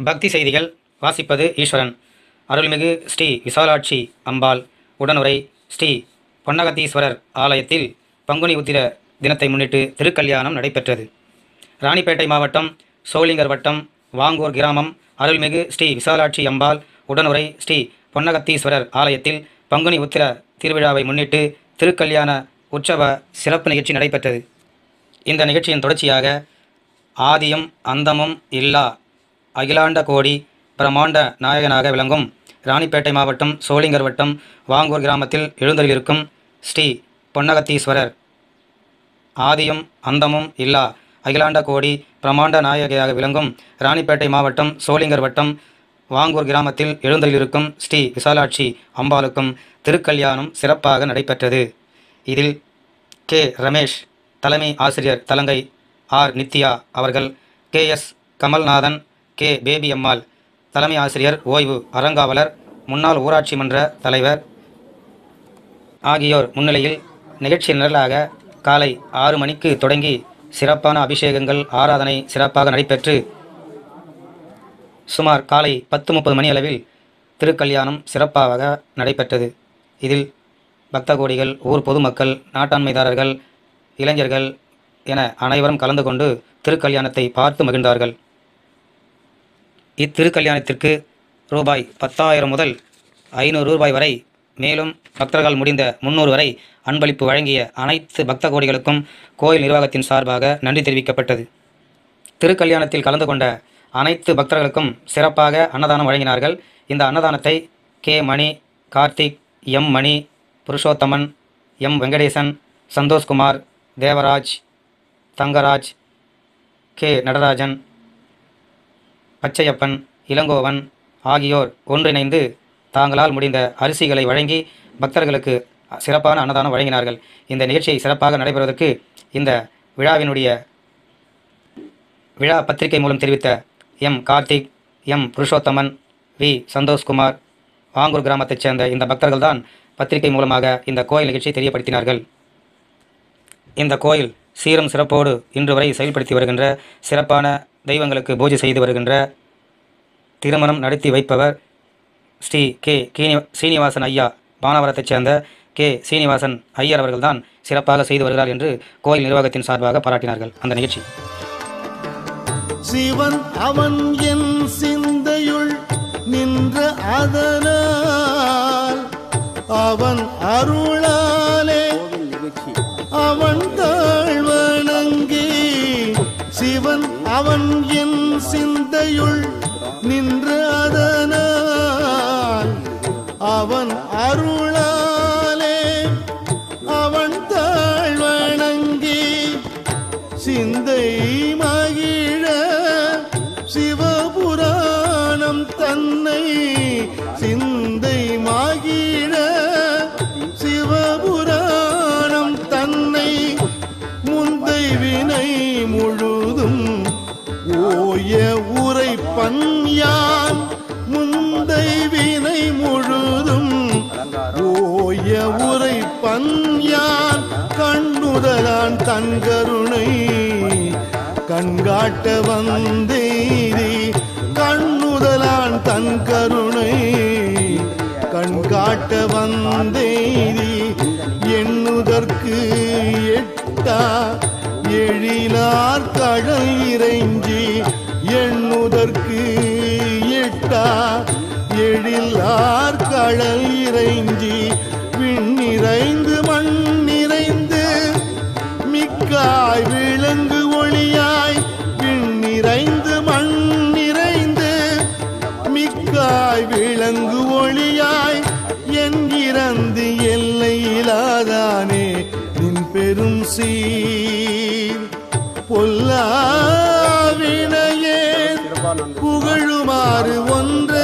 பக்தி செய்திகள் வாசிப்பது ஈஸ்வரன் அருள்மிகு ஸ்ரீ விசாலாட்சி அம்பாள் உடனுரை ஸ்ரீ பொன்னகத்தீஸ்வரர் ஆலயத்தில் பங்குனி உத்திர தினத்தை முன்னிட்டு திருக்கல்யாணம் நடைபெற்றது ராணிப்பேட்டை மாவட்டம் சோளிங்கர் வட்டம் வாங்கூர் கிராமம் அருள்மிகு ஸ்ரீ விசாலாட்சி அம்பாள் உடனுரை ஸ்ரீ பொன்னகத்தீஸ்வரர் ஆலயத்தில் பங்குனி உத்திர திருவிழாவை முன்னிட்டு திருக்கல்யாண உற்சவ சிறப்பு நிகழ்ச்சி நடைபெற்றது இந்த நிகழ்ச்சியின் தொடர்ச்சியாக ஆதியும் அந்தமும் இல்லா அகிலாண்ட கோடி பிரமாண்ட நாயகனாக விளங்கும் ராணிப்பேட்டை மாவட்டம் சோளிங்கர் வட்டம் வாங்கூர் கிராமத்தில் எழுந்தருளிருக்கும் ஸ்ரீ பொன்னகத்தீஸ்வரர் ஆதியும் அந்தமும் இல்லா அகிலாண்ட கோடி பிரமாண்ட நாயகியாக விளங்கும் ராணிப்பேட்டை மாவட்டம் சோளிங்கர் வட்டம் வாங்கூர் கிராமத்தில் எழுந்தருளிருக்கும் ஸ்ரீ விசாலாட்சி அம்பாளுக்கும் திருக்கல்யாணம் சிறப்பாக நடைபெற்றது இதில் கே ரமேஷ் தலைமை ஆசிரியர் தலங்கை ஆர் நித்யா அவர்கள் K S Kamalnathan K Baby Ammal தலைமை ஆசிரியர் ஓய்வு அறங்காவலர் முன்னாள் ஊராட்சி மன்ற தலைவர் ஆகியோர் முன்னிலையில் நிகழ்ச்சி நிரலாக காலை ஆறு மணிக்கு தொடங்கி சிறப்பான அபிஷேகங்கள் ஆராதனை சிறப்பாக நடைபெற்று சுமார் காலை பத்து முப்பது மணி அளவில் திருக்கல்யாணம் சிறப்பாக நடைபெற்றது இதில் பக்த கோடிகள் ஊர் பொதுமக்கள் நாட்டாண்மைதாரர்கள் இளைஞர்கள் என அனைவரும் கலந்து கொண்டு திருக்கல்யாணத்தை பார்த்து மகிழ்ந்தார்கள் இத்திருக்கல்யாணத்திற்கு ரூபாய் பத்தாயிரம் முதல் ஐநூறு ரூபாய் வரை மேலும் பக்தர்கள் முடிந்த முன்னூறு வரை அன்பளிப்பு வழங்கிய அனைத்து பக்த கோடிகளுக்கும் கோயில் நிர்வாகத்தின் சார்பாக நன்றி தெரிவிக்கப்பட்டது திருக்கல்யாணத்தில் கலந்து கொண்ட அனைத்து பக்தர்களுக்கும் சிறப்பாக அன்னதானம் வழங்கினார்கள் இந்த அன்னதானத்தை K Mani Karthik M Mani Purushothaman M Venkatesan Santhoshkumar Devaraj Thangaraj K Natarajan Pachaiyappan Elangovan ஆகியோர் ஒன்றிணைந்து தாங்களால் முடிந்த அரிசிகளை வழங்கி பக்தர்களுக்கு சிறப்பான அன்னதானம் வழங்கினார்கள் இந்த நிகழ்ச்சியை சிறப்பாக நடைபெறுவதற்கு இந்த விழாவினுடைய விழா பத்திரிகை மூலம் தெரிவித்த M Karthik M Purushothaman V Santhoshkumar Vangur கிராமத்தைச் சேர்ந்த இந்த பக்தர்கள்தான் பத்திரிகை மூலமாக இந்த கோயில் நிகழ்ச்சியை தெரியப்படுத்தினார்கள் இந்த கோயில் சீரும் சிறப்போடு இன்று வரை செயல்படுத்தி வருகின்ற சிறப்பான தெய்வங்களுக்கு பூஜை செய்து வருகின்ற திருமணம் நடத்தி வைப்பவர் ஸ்ரீ கே கீனி சீனிவாசன் ஐயா பானவரத்தைச் சேர்ந்த கே சீனிவாசன் ஐயர் அவர்கள்தான் சிறப்பாக செய்து வருகிறார் என்று கோயில் நிர்வாகத்தின் சார்பாக பாராட்டினார்கள் அந்த நிகழ்ச்சி சிவன் அவன் என் சிந்தையுள் நின்ற அதனால் அவன் அருளாலே அவன் தாழ்வணங்கி சிவன் அவன் என் சிந்தையுள் நின்ற அதனால் அவன் அருளாலே அவன் தாழ்வணங்கி சிந்தை மகிழ சிவபுராணம் தன்னை சிந்தை மகிழ சிவபுராணம் தன்னை முந்தை வினை முழுதும் ஓய உரை பன்யான் முந்தை வினை முழுதும் ஓய உரை பன்யான் கண்ணுதலான் தன் கருணை கண்காட்ட வந்தேரி கண்ணுதலான் தன் கருணை கண்காட்ட வந்தேரி எண்ணுதற்கு எட்டா எழிலார் கடல் இறைஞ்சி எண்ணுதற்கு எட்டா எழிலார் கடல் இறைஞ்சி விண்ணிறைந்து மண் நிறைந்து மிக்காய் விளங்கு ஒளியாய் விண்ணிறைந்து மண் நிறைந்து மிக்காய் விளங்கு ஒளியாய் என் இறந்து எல்லையிலாதானே நின் பெரும் சீர் பொல்லாவினையே புகழுமாறு ஒன்ற